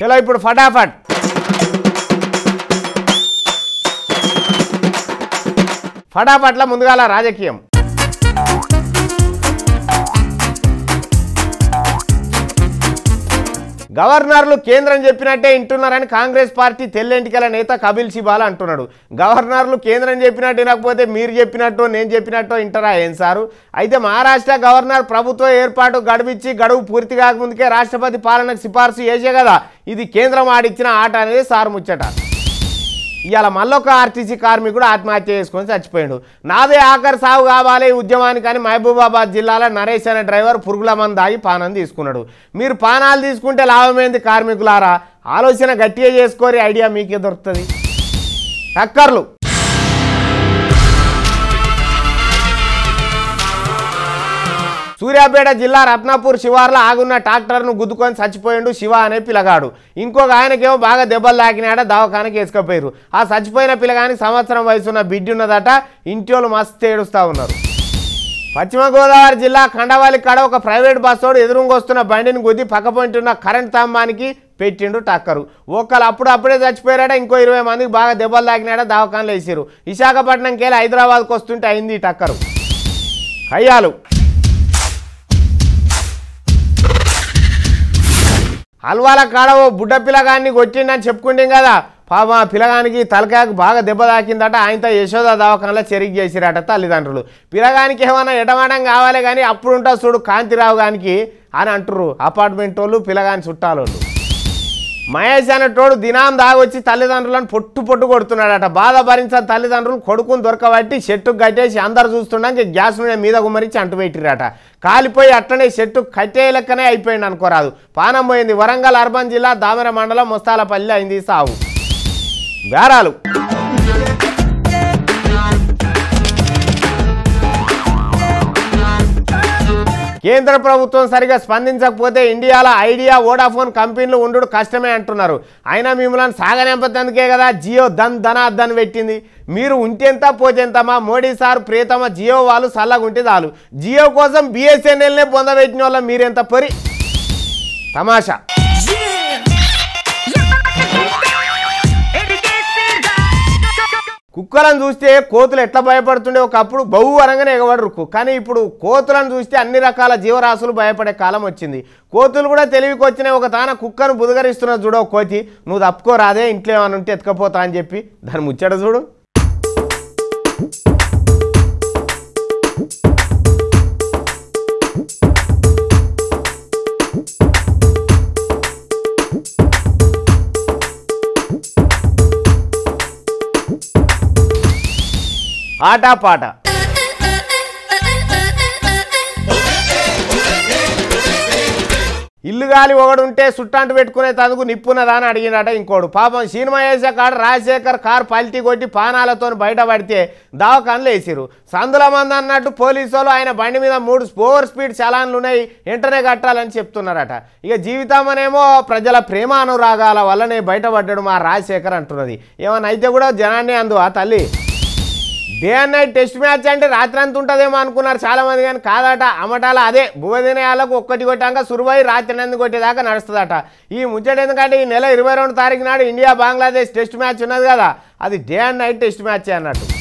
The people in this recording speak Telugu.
చలో ఇప్పుడు ఫటాఫట్ ఫటాఫట్ల ముందుగాల రాజకీయం గవర్నర్లు కేంద్రం చెప్పినట్టే వింటున్నారని కాంగ్రెస్ పార్టీ తెల్లెంటికల నేత కపిల్ సిబాల్ అంటున్నాడు గవర్నర్లు కేంద్రం చెప్పినట్టు వినకపోతే మీరు చెప్పినట్టు నేను చెప్పినట్టు వింటారా ఏం సారు అయితే మహారాష్ట్ర గవర్నర్ ప్రభుత్వ ఏర్పాటు గడువిచ్చి గడువు పూర్తి కాకముందుకే రాష్ట్రపతి పాలనకు సిఫార్సు చేసే కదా ఇది కేంద్రం ఆడిచ్చిన ఆట అనేది సారు ముచ్చట ఇవాళ మళ్ళొక ఆర్టీసీ కార్మికుడు ఆత్మహత్య చేసుకొని చచ్చిపోయాడు నాదే ఆఖరి సాగు కావాలి ఈ ఉద్యమానికి అని మహబూబాబాద్ జిల్లాలో నరేష్ అనే డ్రైవర్ పురుగుల మంది దాగి పానం తీసుకున్నాడు మీరు పానాలు తీసుకుంటే లాభమైంది కార్మికులారా ఆలోచన గట్టిగా చేసుకోరి ఐడియా మీకే దొరుకుతుంది టక్కర్లు సూర్యాపేట జిల్లా రత్నాపూర్ శివార్లో ఆగున్న ట్రాక్టర్ను గుద్దుకొని చచ్చిపోయిండు శివ అనే పిల్లగాడు ఇంకొక ఆయనకేమో బాగా దెబ్బలు తాకినాడ దవాఖానకి వేసుకపోయారు ఆ చచ్చిపోయిన పిల్లగానికి సంవత్సరం వయసున్న బిడ్డ ఉన్నదట ఇంటి మస్తు ఏడుస్తూ ఉన్నారు పశ్చిమ గోదావరి జిల్లా కండవాలి కాడ ఒక ప్రైవేట్ బస్సోడు ఎదురుంగొస్తున్న బండిని గుద్ది పక్కపొంటున్న కరెంట్ స్తంభానికి పెట్టిండు టక్కరు ఒక్కరు అప్పుడు అప్పుడే చచ్చిపోయారట ఇంకో ఇరవై మందికి బాగా దెబ్బలు తాకినాడ దవాఖానలు వేసారు విశాఖపట్నంకి వెళ్ళి హైదరాబాద్కి వస్తుంటే అయింది ఈ టక్కరు కయ్యాలు హల్వాల కాడ ఓ బుడ్డ పిల్లగాన్ని కొట్టిండని చెప్పుకుంటాం కదా పాప ఆ పిల్లగానికి తలకాయకు బాగా దెబ్బ తాకిందట ఆయనతో యశోద దవాఖానలో చెరిగి చేసిరట తల్లిదండ్రులు పిల్లగానికి ఏమైనా ఎటమాటం కావాలి కానీ అప్పుడు ఉంటా చూడు కాంతిరావు గానికి అని అంటుర్రు అపార్ట్మెంట్ వాళ్ళు పిల్లగాని చుట్టాలోళ్ళు మహేష్ అనేటోడు దినాం దాగొచ్చి తల్లిదండ్రులను పొట్టు పొట్టు కొడుతున్నాడట బాధ భరించిన తల్లిదండ్రులు కొడుకుని దొరకబట్టి చెట్టుకు కట్టేసి అందరు చూస్తుండగా గ్యాస్ నూనె మీద గుమ్మరించి అంటుపెట్టిరట కాలిపోయి అట్టనే చెట్టు కట్టే లెక్కనే అయిపోయింది అనుకోరాదు పానం పోయింది వరంగల్ అర్బన్ జిల్లా దామెర మండలం ముస్తాలపల్లి అయింది ఈ సావు బేరాలు కేంద్ర ప్రభుత్వం సరిగా స్పందించకపోతే ఇండియాలో ఐడియా వోడాఫోన్ కంపెనీలు ఉండు కష్టమే అంటున్నారు అయినా మిమ్మల్ని సాగనింపతందుకే కదా జియో దన్ ధనా దన్ పెట్టింది మీరు ఉంటేంత పోతేంతమా మోడీ సార్ ప్రియతమ జియో వాళ్ళు చల్లగా ఉంటే చాలు జియో కోసం బిఎస్ఎన్ఎల్నే పొందబెట్టిన వాళ్ళ మీరెంత పరి తమాషా కుక్కలను చూస్తే కోతులు ఎట్లా భయపడుతుండే ఒకప్పుడు బహు వరంగానే ఎగబడరు కానీ ఇప్పుడు కోతులను చూస్తే అన్ని రకాల జీవరాశులు భయపడే కాలం వచ్చింది కోతులు కూడా తెలివికి వచ్చినాయి ఒక తాన కుక్కను బుదగరిస్తున్న చూడవు కోతి నువ్వు తప్పుకోరాదే ఇంట్లో ఏమైనా ఉంటే ఎత్తుకపోతా అని చెప్పి దాని ముచ్చట చూడు ఆట పాట ఇల్లు గాలి ఒకడుంటే సుట్టాంటు పెట్టుకునే తదుకు నిప్పున్నదా అని అడిగినట ఇంకోడు పాపం సీనిమయేస కాడ రాజశేఖర్ కార్ పల్టీ కొట్టి పానాలతో బయటపడితే దావకాన్లు వేసిరు సందుల మంది అన్నట్టు పోలీసు వాళ్ళు ఆయన బండి మీద మూడు ఓవర్ స్పీడ్ చలాన్లు ఉన్నాయి వెంటనే కట్టాలని చెప్తున్నారట ఇక జీవితం అనేమో ప్రజల ప్రేమ అనురాగాల వల్లనే బయటపడ్డాడు మా రాజశేఖర్ అంటున్నది ఏమన్నా అయితే కూడా జనాన్ని అందు ఆ తల్లి day and night test match అంటే రాత్రి అంత ఉంటుందేమో అనుకున్నారు చాలా మంది కానీ కాదట అమటాల అదే భువదినయాలకు ఒక్కటి కొట్టాక సురువై రాత్రి నందు కొట్టేదాకా నడుస్తుందట ఈ ముచ్చట ఎందుకంటే ఈ నెల ఇరవై రెండు తారీఖు నాడు ఇండియా బంగ్లాదేశ్ టెస్ట్ మ్యాచ్ ఉన్నది కదా అది day and night test match అన్నట్టు